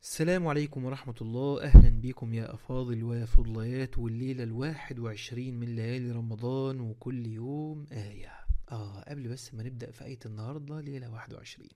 السلام عليكم ورحمة الله أهلا بكم يا أفاضل وفضليات والليلة الواحد وعشرين من ليالي رمضان وكل يوم آية آه قبل بس ما نبدأ في آية النهاردة ليلة واحد وعشرين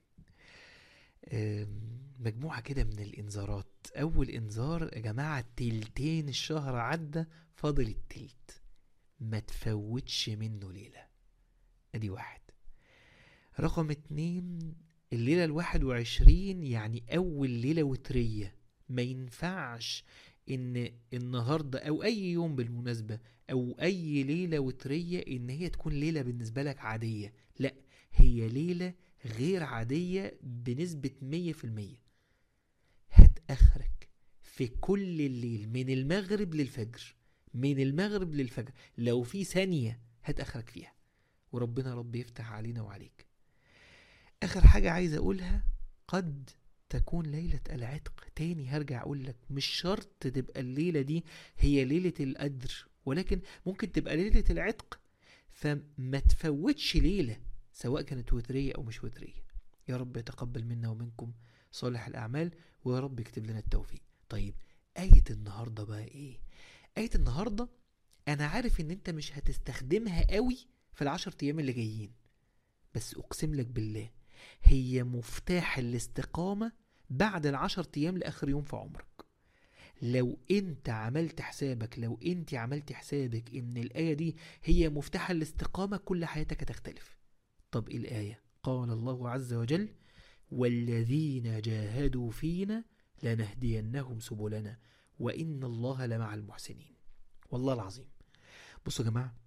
مجموعة كده من الإنذارات أول إنذار يا جماعة تلتين الشهر عدى فاضل التلت ما تفوتش منه ليلة أدي واحد رقم اتنين الليلة الواحد وعشرين يعني أول ليلة وترية ما ينفعش إن النهاردة أو أي يوم بالمناسبة أو أي ليلة وترية إن هي تكون ليلة بالنسبة لك عادية لا هي ليلة غير عادية بنسبة مية في المية هات آخرك في كل الليل من المغرب للفجر من المغرب للفجر لو في ثانية هات آخرك فيها وربنا رب يفتح علينا وعليك اخر حاجة عايز اقولها قد تكون ليلة العتق تاني هرجع اقول لك مش شرط تبقى الليلة دي هي ليلة القدر ولكن ممكن تبقى ليلة العتق فما تفوتش ليلة سواء كانت وترية او مش وترية يا رب يتقبل منا ومنكم صالح الاعمال ويا رب يكتب لنا التوفيق طيب آية النهاردة بقى ايه آية النهاردة انا عارف ان انت مش هتستخدمها قوي في العشر ايام اللي جايين بس اقسم لك بالله هي مفتاح الاستقامة بعد العشر أيام لآخر يوم في عمرك لو انت عملت حسابك لو انت عملت حسابك ان الآية دي هي مفتاح الاستقامة كل حياتك هتختلف طب ايه الآية قال الله عز وجل والذين جاهدوا فينا لنهدينهم سبلنا وإن الله لمع المحسنين والله العظيم بصوا يا جماعة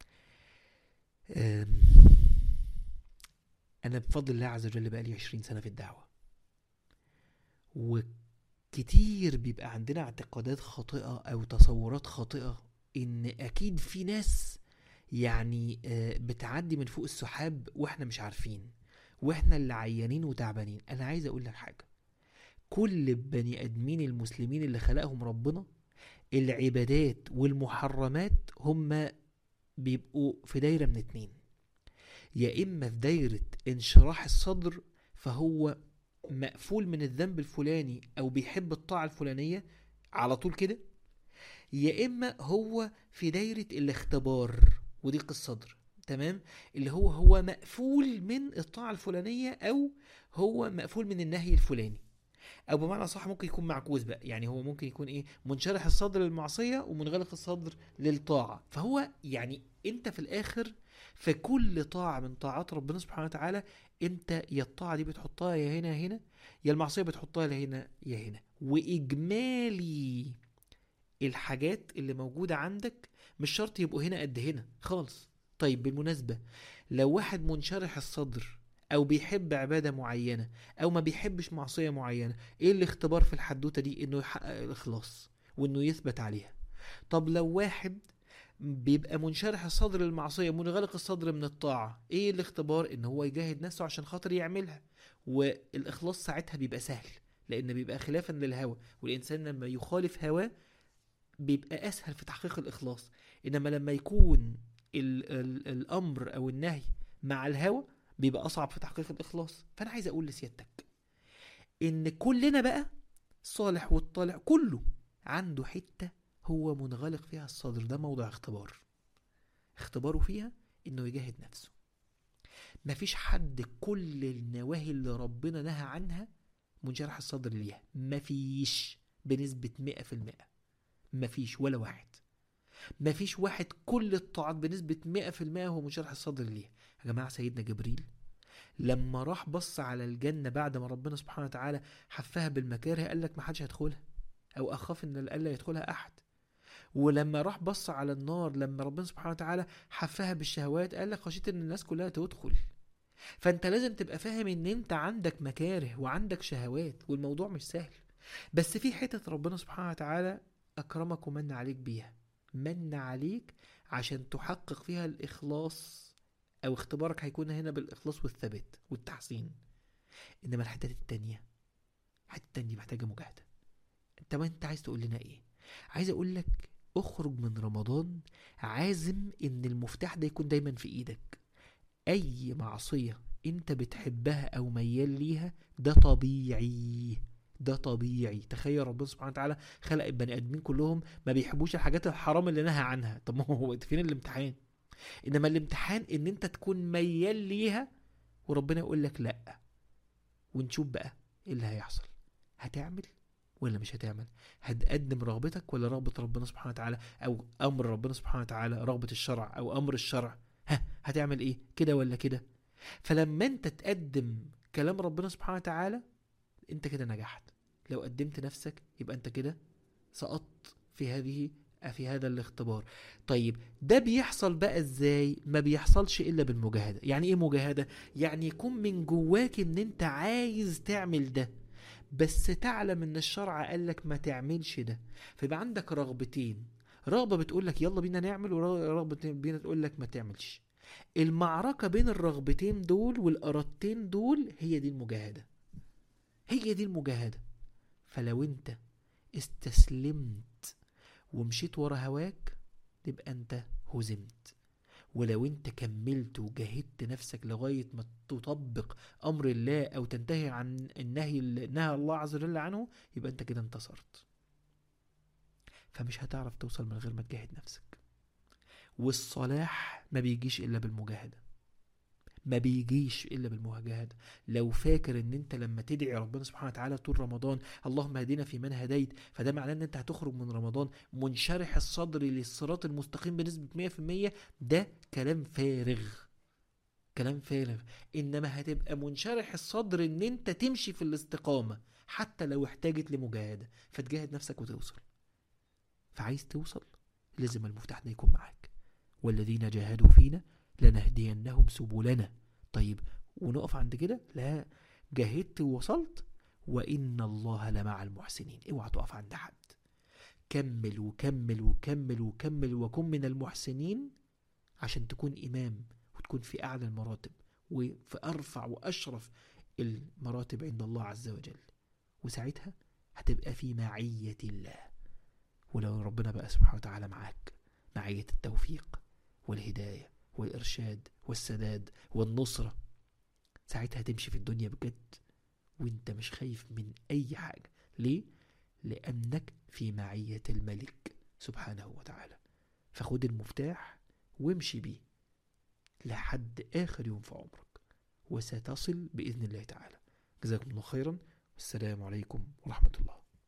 أنا بفضل الله عز وجل بقالي عشرين سنة في الدعوة وكتير بيبقى عندنا اعتقادات خاطئة أو تصورات خاطئة إن أكيد في ناس يعني بتعدي من فوق السحاب وإحنا مش عارفين وإحنا اللي عيانين وتعبانين أنا عايز أقول لك حاجة كل بني آدمين المسلمين اللي خلقهم ربنا العبادات والمحرمات هم بيبقوا في دايرة من اتنين يا إما في دايرة انشراح الصدر فهو مقفول من الذنب الفلاني أو بيحب الطاعة الفلانية على طول كده يا إما هو في دايرة الاختبار وضيق الصدر تمام اللي هو هو مقفول من الطاعة الفلانية أو هو مقفول من النهي الفلاني او بمعنى صح ممكن يكون معكوس بقى يعني هو ممكن يكون ايه منشرح الصدر للمعصيه ومنغلق الصدر للطاعه فهو يعني انت في الاخر في كل طاعه من طاعات ربنا سبحانه وتعالى انت يا الطاعه دي بتحطها يا هنا يا هنا يا المعصيه بتحطها يا هنا يا هنا واجمالي الحاجات اللي موجوده عندك مش شرط يبقوا هنا قد هنا خالص طيب بالمناسبه لو واحد منشرح الصدر او بيحب عبادة معينة او ما بيحبش معصية معينة ايه الاختبار في الحدوتة دي انه يحقق الاخلاص وانه يثبت عليها طب لو واحد بيبقى منشرح الصدر للمعصية منغلق الصدر من الطاعة ايه الاختبار ان هو يجاهد نفسه عشان خاطر يعملها والاخلاص ساعتها بيبقى سهل لان بيبقى خلافا للهوى والانسان لما يخالف هواه بيبقى اسهل في تحقيق الاخلاص انما لما يكون ال ال الامر او النهي مع الهوى بيبقى اصعب في تحقيق الاخلاص فانا عايز اقول لسيادتك ان كلنا بقى الصالح والطالع كله عنده حته هو منغلق فيها الصدر ده موضع اختبار اختباره فيها انه يجاهد نفسه مفيش حد كل النواهي اللي ربنا نهى عنها منشرح الصدر ليها مفيش بنسبة مئة في المئة مفيش ولا واحد مفيش واحد كل الطاعات بنسبة مئة في المئة هو منشرح الصدر ليها يا جماعة سيدنا جبريل لما راح بص على الجنة بعد ما ربنا سبحانه وتعالى حفها بالمكاره قال لك ما حدش هيدخلها أو أخاف إن ألا يدخلها أحد ولما راح بص على النار لما ربنا سبحانه وتعالى حفها بالشهوات قال لك خشيت إن الناس كلها تدخل فأنت لازم تبقى فاهم إن أنت عندك مكاره وعندك شهوات والموضوع مش سهل بس في حتة ربنا سبحانه وتعالى أكرمك ومن عليك بيها من عليك عشان تحقق فيها الإخلاص او اختبارك هيكون هنا بالاخلاص والثبات والتحسين انما الحتات التانية الحتة التانية محتاجة مجاهدة انت ما انت عايز تقول لنا ايه عايز اقول لك اخرج من رمضان عازم ان المفتاح ده يكون دايما في ايدك اي معصية انت بتحبها او ميال ليها ده طبيعي ده طبيعي تخيل ربنا سبحانه وتعالى خلق البني ادمين كلهم ما بيحبوش الحاجات الحرام اللي نهى عنها طب ما هو فين الامتحان انما الامتحان ان انت تكون ميال ليها وربنا يقول لك لا ونشوف بقى ايه اللي هيحصل هتعمل ولا مش هتعمل هتقدم رغبتك ولا رغبة ربنا سبحانه وتعالى او امر ربنا سبحانه وتعالى رغبة الشرع او امر الشرع ها هتعمل ايه كده ولا كده فلما انت تقدم كلام ربنا سبحانه وتعالى انت كده نجحت لو قدمت نفسك يبقى انت كده سقطت في هذه في هذا الاختبار طيب ده بيحصل بقى ازاي ما بيحصلش الا بالمجاهده يعني ايه مجاهده يعني يكون من جواك ان انت عايز تعمل ده بس تعلم ان الشرع قال لك ما تعملش ده فيبقى عندك رغبتين رغبه بتقول لك يلا بينا نعمل ورغبه بينا تقول لك ما تعملش المعركه بين الرغبتين دول والارادتين دول هي دي المجاهده هي دي المجاهده فلو انت استسلمت ومشيت ورا هواك تبقى انت هزمت ولو انت كملت وجاهدت نفسك لغاية ما تطبق امر الله او تنتهي عن النهي اللي نهى الله عز وجل عنه يبقى انت كده انتصرت فمش هتعرف توصل من غير ما تجاهد نفسك والصلاح ما بيجيش الا بالمجاهده ما بيجيش الا بالمجاهده لو فاكر ان انت لما تدعي ربنا سبحانه وتعالى طول رمضان اللهم اهدنا في من هديت فده معناه ان انت هتخرج من رمضان منشرح الصدر للصراط المستقيم بنسبه 100% ده كلام فارغ كلام فارغ انما هتبقى منشرح الصدر ان انت تمشي في الاستقامه حتى لو احتاجت لمجاهده فتجاهد نفسك وتوصل فعايز توصل لازم المفتاح ده يكون معاك والذين جاهدوا فينا لنهدينهم سبلنا طيب ونقف عند كده لا جاهدت ووصلت وإن الله لمع المحسنين اوعى تقف عند حد كمل وكمل وكمل وكمل وكن من المحسنين عشان تكون إمام وتكون في أعلى المراتب وفي أرفع وأشرف المراتب عند الله عز وجل وساعتها هتبقى في معية الله ولو ربنا بقى سبحانه وتعالى معاك معية التوفيق والهداية والإرشاد والسداد والنصرة ساعتها تمشي في الدنيا بجد وانت مش خايف من أي حاجة ليه؟ لأنك في معية الملك سبحانه وتعالى فخد المفتاح وامشي بيه لحد آخر يوم في عمرك وستصل بإذن الله تعالى جزاكم الله خيرا والسلام عليكم ورحمة الله